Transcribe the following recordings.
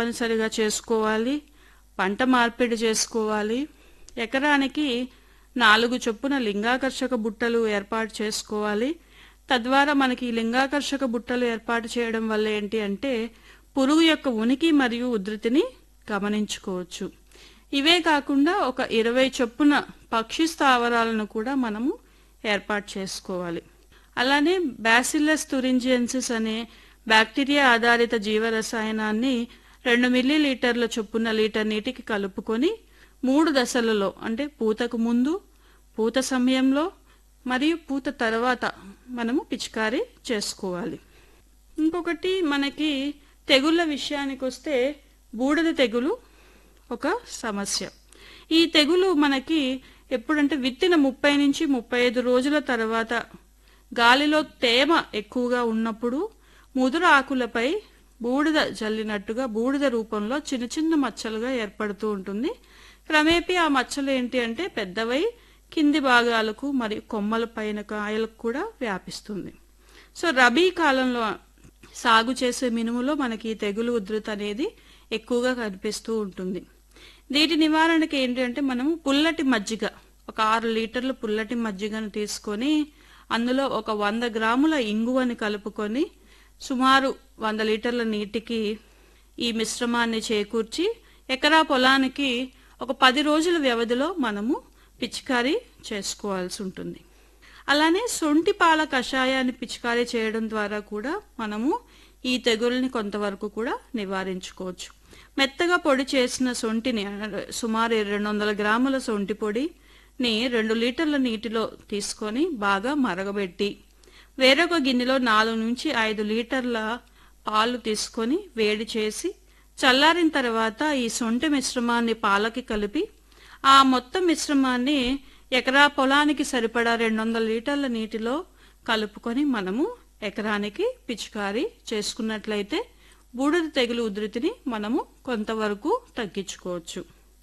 తప్పనిసరిగా చేసుకోవాలి పంట మార్పిడి చేసుకోవాలి ఎకరానికి నాలుగు చొప్పున లింగాకర్షక బుట్టలు ఏర్పాటు చేసుకోవాలి తద్వారా మనకి ఈ లింగాకర్షక బుట్టలు ఏర్పాటు చేయడం వల్ల ఏంటి అంటే పురుగు యొక్క ఉనికి మరియు ఉధృతిని గమనించుకోవచ్చు ఇవే కాకుండా ఒక ఇరవై చొప్పున పక్షి స్థావరాలను కూడా మనము ఏర్పాటు చేసుకోవాలి అలానే బ్యాసిల్లస్ తురింజియన్సిస్ అనే బ్యాక్టీరియా ఆధారిత జీవరసాయనాన్ని రెండు మిల్లీ లీటర్ల చొప్పున లీటర్ నీటికి కలుపుకొని మూడు దశలలో అంటే పూతకు ముందు పూత సమయంలో మరియు పూత తర్వాత మనము పిచికారీ చేసుకోవాలి ఇంకొకటి మనకి తెగుళ్ళ విషయానికి వస్తే బూడిద తెగులు ఒక సమస్య ఈ తెగులు మనకి ఎప్పుడంటే విత్తిన ముప్పై నుంచి ముప్పై ఐదు రోజుల తర్వాత గాలిలో తేమ ఎక్కువగా ఉన్నప్పుడు ముదురు ఆకులపై బూడిద జల్లినట్టుగా బూడిద రూపంలో చిన్న చిన్న మచ్చలుగా ఏర్పడుతూ ఉంటుంది క్రమేపీ ఆ మచ్చలు ఏంటి అంటే పెద్దవై కింది భాగాలకు మరియు కొమ్మల పైన కాయలకు కూడా వ్యాపిస్తుంది సో రబీ కాలంలో సాగు చేసే మినుములో మనకి ఈ తెగులు ఉధృతి అనేది ఎక్కువగా కనిపిస్తూ ఉంటుంది వీటి నివారణకి ఏంటి అంటే మనము పుల్లటి మజ్జిగ ఒక ఆరు లీటర్ల పుల్లటి మజ్జిగను తీసుకొని అందులో ఒక వంద గ్రాముల ఇంగువని కలుపుకొని సుమారు వంద లీటర్ల నీటికి ఈ మిశ్రమాన్ని చేకూర్చి ఎకరా పొలానికి ఒక పది రోజుల వ్యవధిలో మనము పిచికారీ చేసుకోవాల్సి ఉంటుంది అలానే సొంటి పాల కషాయాన్ని పిచికారీ చేయడం ద్వారా కూడా మనము ఈ తెగుల్ని కొంతవరకు కూడా నివారించుకోవచ్చు మెత్తగా పొడి చేసిన సొంటిని సుమారు రెండు వందల గ్రాముల సొంటి పొడిని రెండు లీటర్ల నీటిలో తీసుకొని బాగా మరగబెట్టి వేరొక గిన్నెలో నాలుగు నుంచి ఐదు లీటర్ల పాలు తీసుకొని వేడి చేసి చల్లారిన తర్వాత ఈ సొంటి మిశ్రమాన్ని పాలకి కలిపి ఆ మొత్తం మిశ్రమాన్ని ఎకరా పొలానికి సరిపడా రెండు వందల లీటర్ల నీటిలో కలుపుకొని మనము ఎకరానికి పిచికారీ చేసుకున్నట్లయితే బూడిద తెగులు ఉధృతిని మనము కొంతవరకు తగ్గించుకోవచ్చు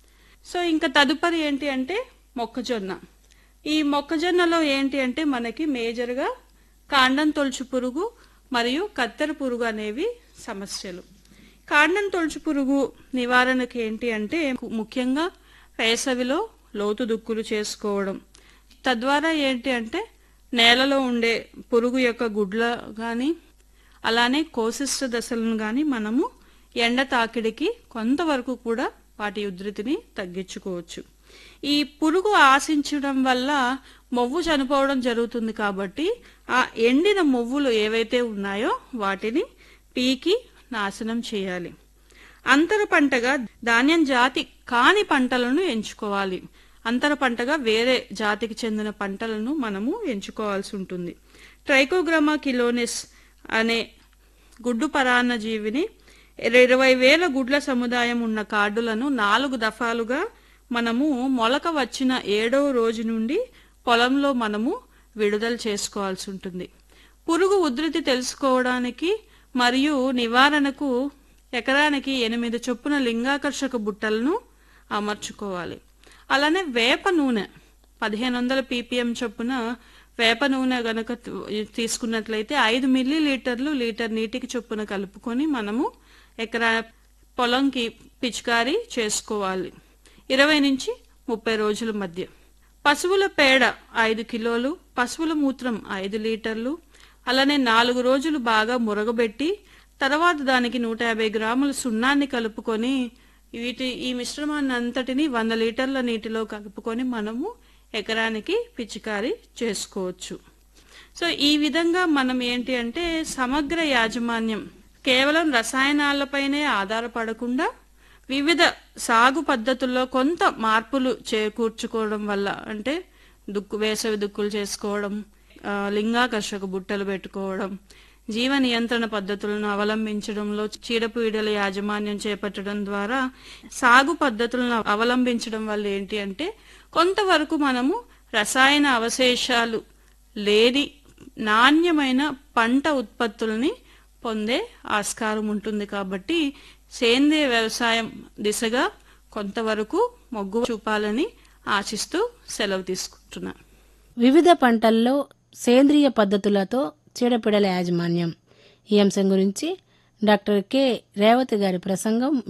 సో ఇంకా తదుపరి ఏంటి అంటే మొక్కజొన్న ఈ మొక్కజొన్నలో ఏంటి అంటే మనకి మేజర్గా కాండం తొలుచు పురుగు మరియు కత్తెర పురుగు అనేవి సమస్యలు కాండం తొలుచు పురుగు నివారణకి ఏంటి అంటే ముఖ్యంగా వేసవిలో లోతు దుక్కులు చేసుకోవడం తద్వారా ఏంటి అంటే నేలలో ఉండే పురుగు యొక్క గుడ్ల కానీ అలానే కోశిష్ట దశలను కానీ మనము ఎండ తాకిడికి కొంతవరకు కూడా వాటి ఉధృతిని తగ్గించుకోవచ్చు ఈ పురుగు ఆశించడం వల్ల మొవ్వు చనిపోవడం జరుగుతుంది కాబట్టి ఆ ఎండిన మొవ్వులు ఏవైతే ఉన్నాయో వాటిని పీకి నాశనం చేయాలి అంతర పంటగా ధాన్యం జాతి కాని పంటలను ఎంచుకోవాలి అంతర పంటగా వేరే జాతికి చెందిన పంటలను మనము ఎంచుకోవాల్సి ఉంటుంది ట్రైకోగ్రామా కిలోనిస్ అనే గుడ్డు పరాన్న జీవిని ఇరవై వేల గుడ్ల సముదాయం ఉన్న కార్డులను నాలుగు దఫాలుగా మనము మొలక వచ్చిన ఏడవ రోజు నుండి పొలంలో మనము విడుదల చేసుకోవాల్సి ఉంటుంది పురుగు ఉధృతి తెలుసుకోవడానికి మరియు నివారణకు ఎకరానికి ఎనిమిది చొప్పున లింగాకర్షక బుట్టలను అమర్చుకోవాలి అలానే వేప నూనె పదిహేను వందల పీపీఎం చొప్పున వేప నూనె గనక తీసుకున్నట్లయితే ఐదు మిల్లీ లీటర్లు లీటర్ నీటికి చొప్పున కలుపుకొని మనము ఎకరా పొలంకి పిచికారీ చేసుకోవాలి ఇరవై నుంచి ముప్పై రోజుల మధ్య పశువుల పేడ ఐదు కిలోలు పశువుల మూత్రం ఐదు లీటర్లు అలానే నాలుగు రోజులు బాగా మురగబెట్టి తర్వాత దానికి నూట యాభై గ్రాముల సున్నాన్ని కలుపుకొని వీటి ఈ మిశ్రమాన్ని అంతటిని వంద లీటర్ల నీటిలో కలుపుకొని మనము ఎకరానికి పిచికారీ చేసుకోవచ్చు సో ఈ విధంగా మనం ఏంటి అంటే సమగ్ర యాజమాన్యం కేవలం రసాయనాలపైనే ఆధారపడకుండా వివిధ సాగు పద్ధతుల్లో కొంత మార్పులు చేకూర్చుకోవడం వల్ల అంటే దుక్కు వేసవి దుక్కులు చేసుకోవడం లింగాకర్షక బుట్టలు పెట్టుకోవడం జీవ నియంత్రణ పద్ధతులను అవలంబించడంలో చీడపీడల యాజమాన్యం చేపట్టడం ద్వారా సాగు పద్ధతులను అవలంబించడం వల్ల ఏంటి అంటే కొంతవరకు మనము రసాయన అవశేషాలు లేని నాణ్యమైన పంట ఉత్పత్తుల్ని పొందే ఆస్కారం ఉంటుంది కాబట్టి సేంద్రియ వ్యవసాయం దిశగా కొంతవరకు మొగ్గు చూపాలని ఆశిస్తూ సెలవు తీసుకుంటున్నా వివిధ పంటల్లో సేంద్రియ పద్ధతులతో చీడపీడల యాజమాన్యం ఈ అంశం గురించి డాక్టర్ కె రేవతి గారి ప్రసంగం